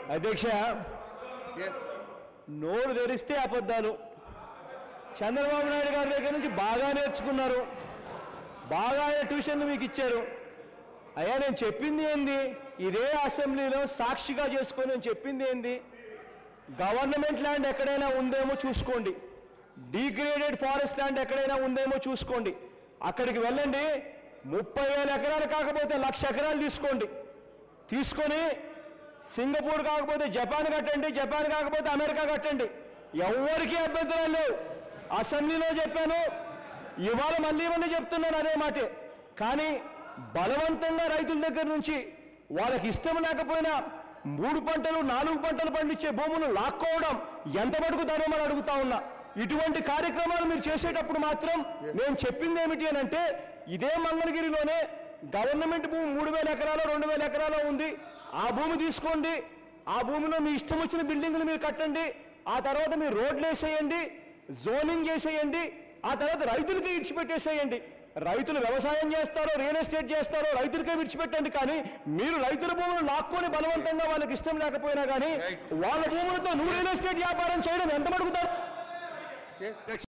అధ్యక్ష నోరు తెరిస్తే అబద్ధాలు చంద్రబాబు నాయుడు గారి దగ్గర నుంచి బాగా నేర్చుకున్నారు బాగా ట్యూషన్లు మీకు ఇచ్చారు అయ్యా నేను చెప్పింది ఏంది ఇదే అసెంబ్లీలో సాక్షిగా చేసుకొని నేను చెప్పింది ఏంది గవర్నమెంట్ ల్యాండ్ ఎక్కడైనా ఉందేమో చూసుకోండి డీగ్రేడెడ్ ఫారెస్ట్ ల్యాండ్ ఎక్కడైనా ఉందేమో చూసుకోండి అక్కడికి వెళ్ళండి ముప్పై వేల ఎకరాలు కాకపోతే లక్ష ఎకరాలు తీసుకోండి తీసుకొని సింగపూర్ కాకపోతే జపాన్ కట్టండి జపాన్ కాకపోతే అమెరికా కట్టండి ఎవరికి అభ్యంతరాలు లేవు అసెంబ్లీలో చెప్పాను ఇవాళ మళ్ళీ మళ్ళీ చెప్తున్నాను అదే మాటే కానీ బలవంతంగా రైతుల దగ్గర నుంచి వాళ్ళకి ఇష్టం లేకపోయినా మూడు పంటలు నాలుగు పంటలు పండించే భూములు లాక్కోవడం ఎంత మటుకు ధర్మని అడుగుతా ఉన్నా ఇటువంటి కార్యక్రమాలు మీరు చేసేటప్పుడు మాత్రం నేను చెప్పింది ఏమిటి అని అంటే ఇదే మంగళగిరిలోనే గవర్నమెంట్ భూమి మూడు వేల ఎకరాలు రెండు వేల ఎకరాలు ఉంది ఆ భూమి తీసుకోండి ఆ భూమిలో మీ ఇష్టం వచ్చిన బిల్డింగ్లు మీరు కట్టండి ఆ తర్వాత మీరు రోడ్లు వేసేయండి జోనింగ్ చేసేయండి ఆ తర్వాత రైతులకి ఇడిచిపెట్టేసేయండి రైతులు వ్యవసాయం చేస్తారో రియల్ ఎస్టేట్ చేస్తారో రైతులకే విడిచిపెట్టండి కానీ మీరు రైతుల భూములు లాక్కొని బలవంతంగా వాళ్ళకి ఇష్టం లేకపోయినా కానీ వాళ్ళ భూములతో నువ్వు రియల్ ఎస్టేట్ వ్యాపారం చేయడం ఎంత మడుగుతారు